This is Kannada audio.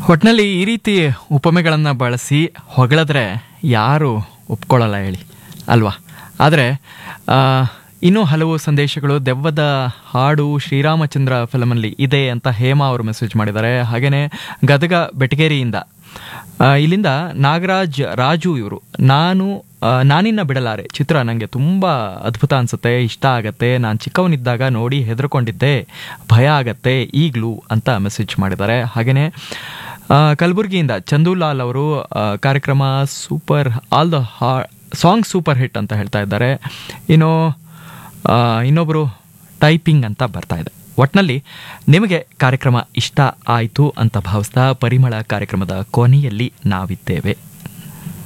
ಒಟ್ನಲ್ಲಿ ಈ ರೀತಿ ಉಪಮೆಗಳನ್ನು ಬಳಸಿ ಹೊಗಳಿದ್ರೆ ಯಾರು ಒಪ್ಕೊಳ್ಳಲ್ಲ ಹೇಳಿ ಅಲ್ವಾ ಆದರೆ ಇನ್ನೂ ಹಲವು ಸಂದೇಶಗಳು ದೆವ್ವದ ಹಾಡು ಶ್ರೀರಾಮಚಂದ್ರ ಫಿಲಮಲ್ಲಿ ಇದೆ ಅಂತ ಹೇಮಾ ಅವರು ಮೆಸೇಜ್ ಮಾಡಿದ್ದಾರೆ ಹಾಗೆಯೇ ಗದಗ ಬೆಟಗೇರಿಯಿಂದ ಆ, ಇಲ್ಲಿಂದ ನಾಗರಾಜ್ ರಾಜು ಇವರು ನಾನು ಆ, ನಾನಿನ್ನ ಬಿಡಲಾರೆ ಚಿತ್ರ ನನಗೆ ತುಂಬ ಅದ್ಭುತ ಅನಿಸುತ್ತೆ ಇಷ್ಟ ಆಗತ್ತೆ ನಾನು ಚಿಕ್ಕವನಿದ್ದಾಗ ನೋಡಿ ಹೆದರ್ಕೊಂಡಿದ್ದೆ ಭಯ ಆಗತ್ತೆ ಈಗಲೂ ಅಂತ ಮೆಸೇಜ್ ಮಾಡಿದ್ದಾರೆ ಹಾಗೆಯೇ ಕಲಬುರಗಿಯಿಂದ ಚಂದೂಲಾಲ್ ಅವರು ಆ, ಕಾರ್ಯಕ್ರಮ super all the ah song super hit ಅಂತ ಹೇಳ್ತಾ ಇದ್ದಾರೆ ಇನ್ನು ಆ, ಇನ್ನೊಬ್ಬರು ಟೈಪಿಂಗ್ ಅಂತ ಬರ್ತಾ ಇದೆ ಒಟ್ನಲ್ಲಿ ನಿಮಗೆ ಕಾರ್ಯಕ್ರಮ ಇಷ್ಟ ಆಯಿತು ಅಂತ ಭಾವಿಸ್ತಾ ಪರಿಮಳ ಕಾರ್ಯಕ್ರಮದ ಕೊನೆಯಲ್ಲಿ ನಾವಿದ್ದೇವೆ